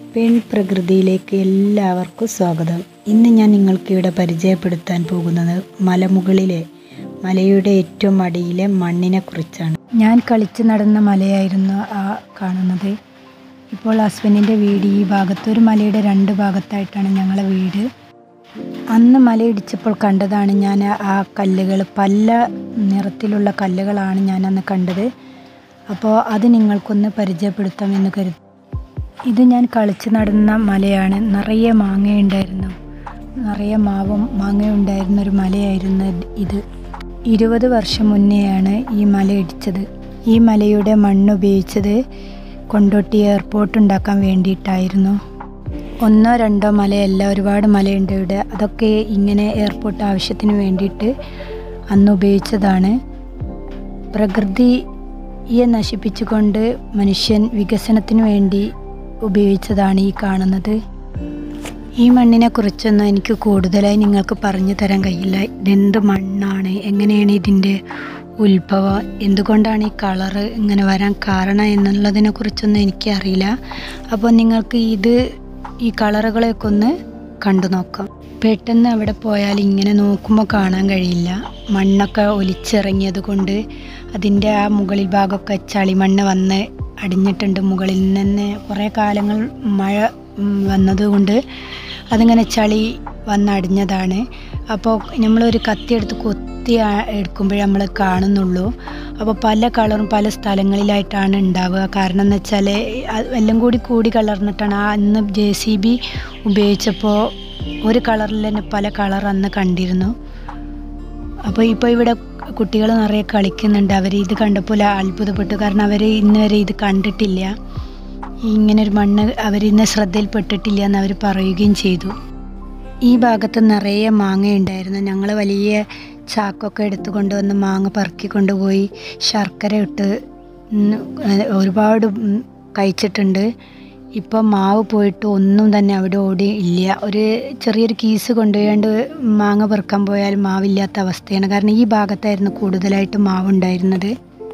പെൺപ്രകൃതിയിലേക്ക് എല്ലാവർക്കും സ്വാഗതം ഇന്ന് ഞാൻ നിങ്ങൾക്കിവിടെ പരിചയപ്പെടുത്താൻ പോകുന്നത് മലമുകളിലെ മലയുടെ ഏറ്റവും അടിയിലെ മണ്ണിനെ കുറിച്ചാണ് ഞാൻ കളിച്ച് നടന്ന മലയായിരുന്നു ആ കാണുന്നത് ഇപ്പോൾ ഹസ്ബൻഡിൻ്റെ വീട് ഈ ഭാഗത്ത് ഒരു മലയുടെ രണ്ട് ഭാഗത്തായിട്ടാണ് ഞങ്ങളെ വീട് അന്ന് മലയിടിച്ചപ്പോൾ കണ്ടതാണ് ഞാൻ ആ കല്ലുകൾ പല നിറത്തിലുള്ള കല്ലുകളാണ് ഞാൻ അന്ന് കണ്ടത് അപ്പോൾ അത് നിങ്ങൾക്കൊന്ന് പരിചയപ്പെടുത്താമെന്ന് കരുതി ഇത് ഞാൻ കളിച്ച് നടന്ന മലയാണ് നിറയെ മാങ്ങയുണ്ടായിരുന്നു നിറയെ മാവും മാങ്ങയും ഉണ്ടായിരുന്ന ഒരു മലയായിരുന്നു ഇത് ഇരുപത് വർഷം മുന്നെയാണ് ഈ മല ഇടിച്ചത് ഈ മലയുടെ മണ്ണ് ഉപയോഗിച്ചത് കൊണ്ടോട്ടി എയർപോർട്ട് ഉണ്ടാക്കാൻ വേണ്ടിയിട്ടായിരുന്നു ഒന്നോ രണ്ടോ മലയല്ല ഒരുപാട് മലയുണ്ട് ഇവിടെ അതൊക്കെ ഇങ്ങനെ എയർപോർട്ട് ആവശ്യത്തിന് വേണ്ടിയിട്ട് അന്ന് ഉപയോഗിച്ചതാണ് പ്രകൃതിയെ നശിപ്പിച്ചുകൊണ്ട് മനുഷ്യൻ വികസനത്തിന് വേണ്ടി ഉപയോഗിച്ചതാണ് ഈ കാണുന്നത് ഈ മണ്ണിനെ കുറിച്ചൊന്നും എനിക്ക് കൂടുതലായി നിങ്ങൾക്ക് പറഞ്ഞു തരാൻ കഴിയില്ല ഇതെന്ത് മണ്ണാണ് എങ്ങനെയാണ് ഇതിൻ്റെ ഉത്ഭവം എന്തുകൊണ്ടാണ് ഈ കളറ് ഇങ്ങനെ വരാൻ കാരണം എന്നുള്ളതിനെ കുറിച്ചൊന്നും എനിക്കറിയില്ല അപ്പോൾ നിങ്ങൾക്ക് ഇത് ഈ കളറുകളെയൊക്കെ ഒന്ന് കണ്ടു നോക്കാം പെട്ടെന്ന് അവിടെ പോയാൽ ഇങ്ങനെ നോക്കുമ്പോൾ കാണാൻ കഴിയില്ല മണ്ണൊക്കെ ഒലിച്ചിറങ്ങിയത് കൊണ്ട് അതിൻ്റെ ആ മുകളിൽ ഭാഗമൊക്കെ ചളിമണ്ണ് വന്ന് അടിഞ്ഞിട്ടുണ്ട് മുകളിൽ നിന്ന് കുറേ കാലങ്ങൾ മഴ ഉം, വന്നതുകൊണ്ട് അതിങ്ങനെ ചളി വന്നടിഞ്ഞതാണ് അപ്പോൾ നമ്മളൊരു കത്തിയെടുത്ത് കൊത്തി ആ- എടുക്കുമ്പോഴേ നമ്മൾ കാണുന്നുള്ളൂ അപ്പോൾ പല കളറും പല സ്ഥലങ്ങളിലായിട്ടാണ് ഉണ്ടാവുക കാരണം എന്ന് വെച്ചാൽ എല്ലാം കൂടി കൂടി കലർന്നിട്ടാണ് ആ അന്ന് ജെ സി ബി ഉപയോഗിച്ചപ്പോൾ ഒരു കളറിൽ തന്നെ പല കളർ അന്ന് കണ്ടിരുന്നു അപ്പോൾ ഇപ്പോൾ ഇവിടെ കുട്ടികൾ നിറയെ കളിക്കുന്നുണ്ട് അവർ ഇത് കണ്ടപ്പോൾ അത്ഭുതപ്പെട്ടു കാരണം അവർ ഇന്ന് വരെ ഇത് കണ്ടിട്ടില്ല ഇങ്ങനെ ഒരു മണ്ണ് അവർ ഇന്ന് ശ്രദ്ധയിൽപ്പെട്ടിട്ടില്ല എന്ന് അവർ പറയുകയും ചെയ്തു ഈ ഭാഗത്ത് നിറയെ മാങ്ങയുണ്ടായിരുന്നു ഞങ്ങൾ വലിയ ചാക്കൊക്കെ എടുത്തു കൊണ്ടുവന്ന് മാങ്ങ പറക്കി കൊണ്ടുപോയി ശർക്കര ഇട്ട് ഉം, ഏഹ്, ഒരുപാട് ഉം, കഴിച്ചിട്ടുണ്ട് ഇപ്പം മാവ് പോയിട്ട് ഒന്നും തന്നെ അവിടെ ഓടി ഇല്ല ഒരു ചെറിയൊരു കീസ് കൊണ്ടുപോയാണ്ട് മാങ്ങ പെറുക്കാൻ പോയാൽ മാവില്ലാത്ത അവസ്ഥയാണ് കാരണം ഈ ഭാഗത്തായിരുന്നു കൂടുതലായിട്ട് മാവുണ്ടായിരുന്നത്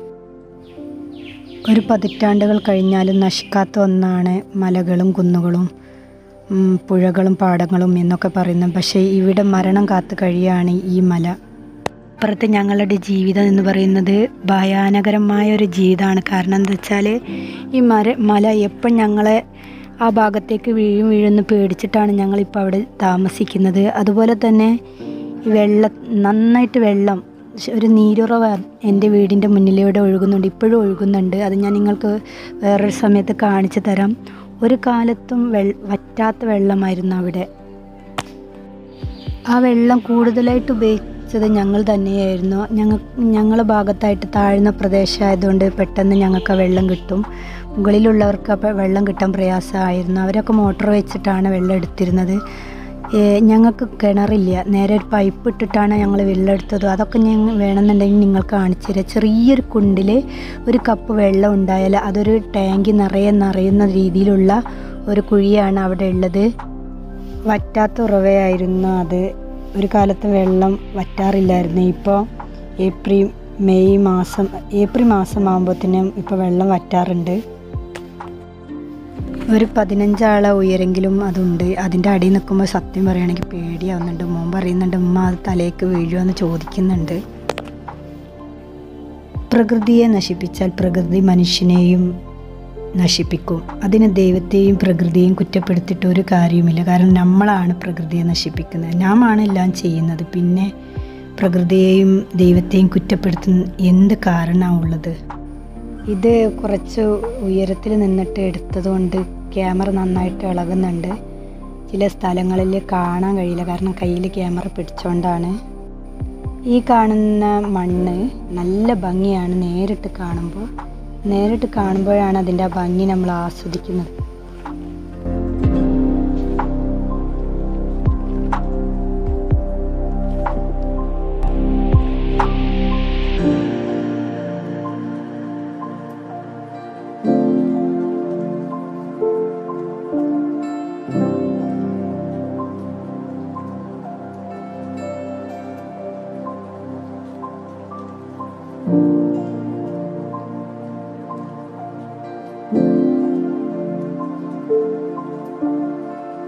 ഒരു പതിറ്റാണ്ടുകൾ കഴിഞ്ഞാലും നശിക്കാത്ത ഒന്നാണ് മലകളും കുന്നുകളും ഉം, പുഴകളും പാടങ്ങളും എന്നൊക്കെ പറയുന്നത് പക്ഷേ ഇവിടെ മരണം കാത്ത് കഴിയാണ് ഈ മല അപ്പുറത്ത് ഞങ്ങളുടെ ജീവിതം എന്ന് പറയുന്നത് ഭയാനകരമായ ഒരു ജീവിതമാണ് കാരണം എന്താ വെച്ചാൽ ഈ മര മല എപ്പം ഞങ്ങളെ ആ ഭാഗത്തേക്ക് വീഴും വീഴുമെന്ന് പേടിച്ചിട്ടാണ് ഞങ്ങളിപ്പോൾ അവിടെ താമസിക്കുന്നത് അതുപോലെ തന്നെ ഈ വെള്ളം നന്നായിട്ട് വെള്ളം ശ- ഒരു നീരുറവ എൻ്റെ വീടിൻ്റെ മുന്നിലൂടെ ഒഴുകുന്നുണ്ട് ഇപ്പോഴും ഒഴുകുന്നുണ്ട് അത് ഞാൻ നിങ്ങൾക്ക് വേറൊരു സമയത്ത് കാണിച്ചു തരാം ഒരു കാലത്തും വെൾ വറ്റാത്ത വെള്ളമായിരുന്നു അവിടെ ആ വെള്ളം കൂടുതലായിട്ട് ഉപയോഗിച്ചത് ഞങ്ങൾ തന്നെയായിരുന്നു ഞങ്ങൾ ഞങ്ങളുടെ ഭാഗത്തായിട്ട് താഴ്ന്ന പ്രദേശമായതുകൊണ്ട് പെട്ടെന്ന് ഞങ്ങൾക്ക് ആ വെള്ളം കിട്ടും മുകളിലുള്ളവർക്ക് അപ്പോൾ വെള്ളം കിട്ടാൻ പ്രയാസമായിരുന്നു അവരൊക്കെ മോട്ടോർ വെച്ചിട്ടാണ് വെള്ളം എടുത്തിരുന്നത് ഏ, ഞങ്ങൾക്ക് കിണറില്ല നേരെ ഒരു പൈപ്പ് ഇട്ടിട്ടാണ് ഞങ്ങൾ വെള്ളം എടുത്തത് അതൊക്കെ ഞങ്ങൾ വേണമെന്നുണ്ടെങ്കിൽ നിങ്ങൾക്ക് കാണിച്ചു തരാം ചെറിയൊരു കുണ്ടിൽ ഒരു കപ്പ് വെള്ളം ഉണ്ടായാൽ അതൊരു ടാങ്കി നിറയെ നിറയുന്ന രീതിയിലുള്ള ഒരു കുഴിയാണ് അവിടെ ഉള്ളത് വറ്റാത്ത ഉറവയായിരുന്നു അത് ഒരു കാലത്ത് വെള്ളം വറ്റാറില്ലായിരുന്നു ഇപ്പോൾ ഏപ്രിൽ മെയ് മാസം ഏപ്രിൽ മാസം ആകുമ്പോഴത്തേനും ഇപ്പോൾ വെള്ളം വറ്റാറുണ്ട് ഒരു പതിനഞ്ചാളെ ഉയരെങ്കിലും അതുണ്ട് അതിൻ്റെ അടിയിൽ നിൽക്കുമ്പോൾ സത്യം പറയുകയാണെങ്കിൽ പേടിയാവുന്നുണ്ട് മോൻ പറയുന്നുണ്ട് ഉമ്മ അത് തലേക്ക് വീഴുമെന്ന് ചോദിക്കുന്നുണ്ട് പ്രകൃതിയെ നശിപ്പിച്ചാൽ പ്രകൃതി മനുഷ്യനെയും നശിപ്പിക്കും അതിന് ദൈവത്തെയും പ്രകൃതിയെയും കുറ്റപ്പെടുത്തിയിട്ട് ഒരു കാര്യവുമില്ല കാരണം നമ്മളാണ് പ്രകൃതിയെ നശിപ്പിക്കുന്നത് നാമാണ് എല്ലാം ചെയ്യുന്നത് പിന്നെ പ്രകൃതിയെയും ദൈവത്തെയും കുറ്റപ്പെടുത്തുന്ന എന്ത് കാരണമാണുള്ളത് ഇത് കുറച്ച് ഉയരത്തിൽ നിന്നിട്ട് എടുത്തതുകൊണ്ട് ക്യാമറ നന്നായിട്ട് ഇളകുന്നുണ്ട് ചില സ്ഥലങ്ങളിൽ കാണാൻ കഴിയില്ല കാരണം കയ്യിൽ ക്യാമറ പിടിച്ചോണ്ടാണ് ഈ കാണുന്ന മണ്ണ് നല്ല ഭംഗിയാണ് നേരിട്ട് കാണുമ്പോൾ നേരിട്ട് കാണുമ്പോഴാണ് അതിൻ്റെ ആ ഭംഗി നമ്മൾ ആസ്വദിക്കുന്നത്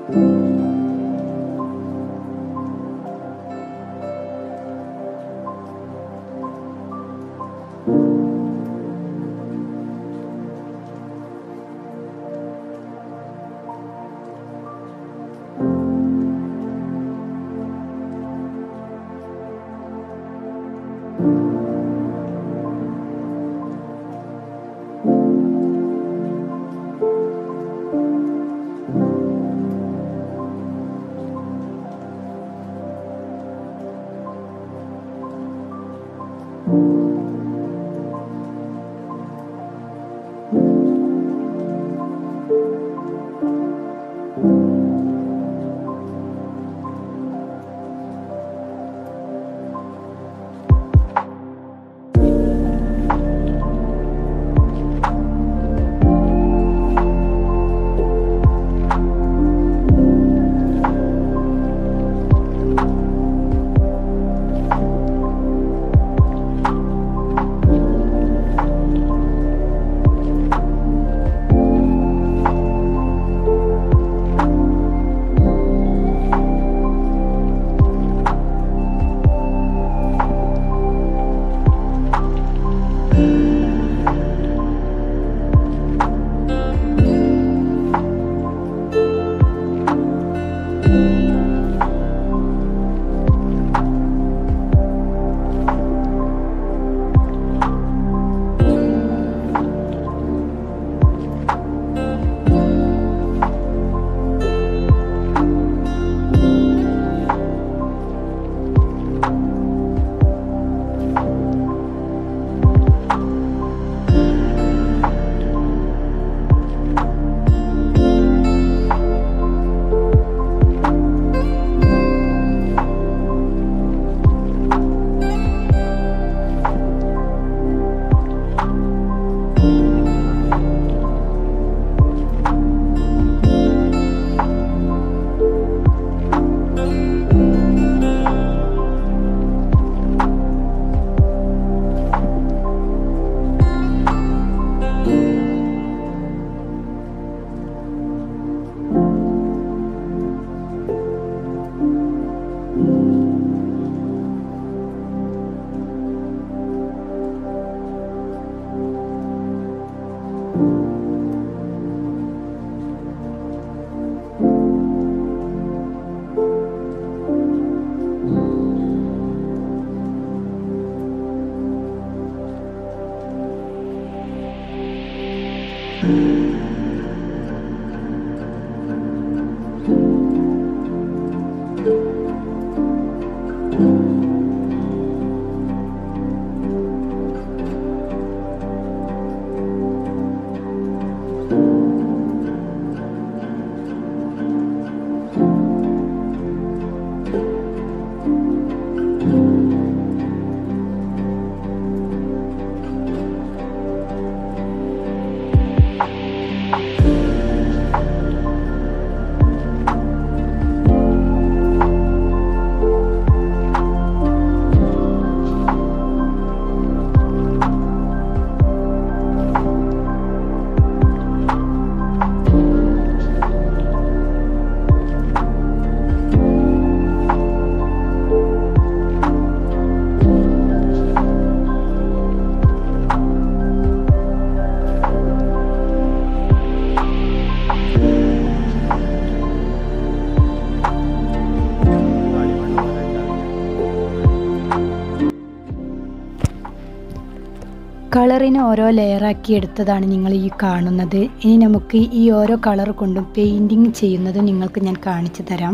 കളറിനെ ഓരോ ലെയറാക്കി എടുത്തതാണ് നിങ്ങൾ ഈ കാണുന്നത് ഇനി നമുക്ക് ഈ ഓരോ കളർ കൊണ്ടും പെയിൻറ്റിങ് ചെയ്യുന്നത് നിങ്ങൾക്ക് ഞാൻ കാണിച്ചു തരാം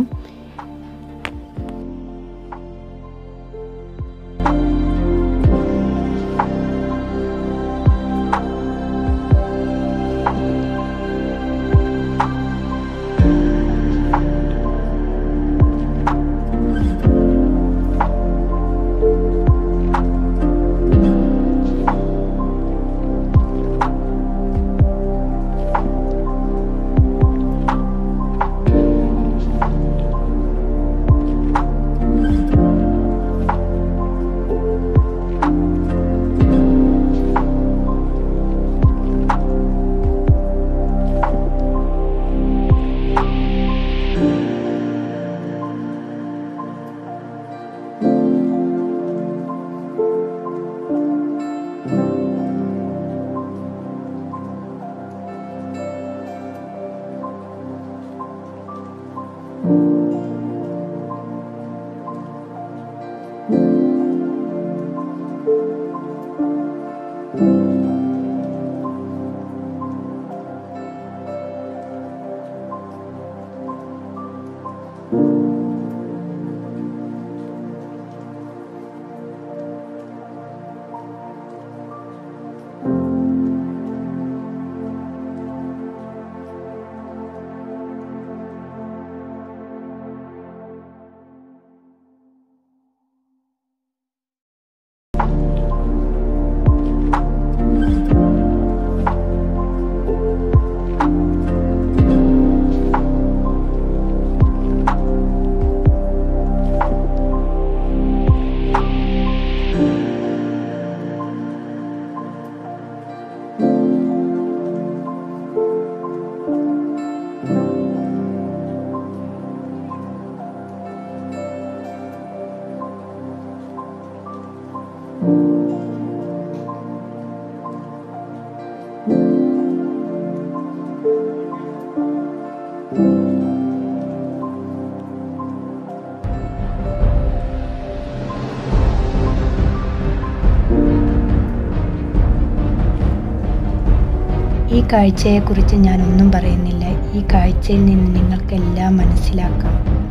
ഈ കാഴ്ചയെക്കുറിച്ച് ഞാനൊന്നും പറയുന്നില്ല ഈ കാഴ്ചയിൽ നിന്ന് നിങ്ങൾക്കെല്ലാം മനസ്സിലാക്കാം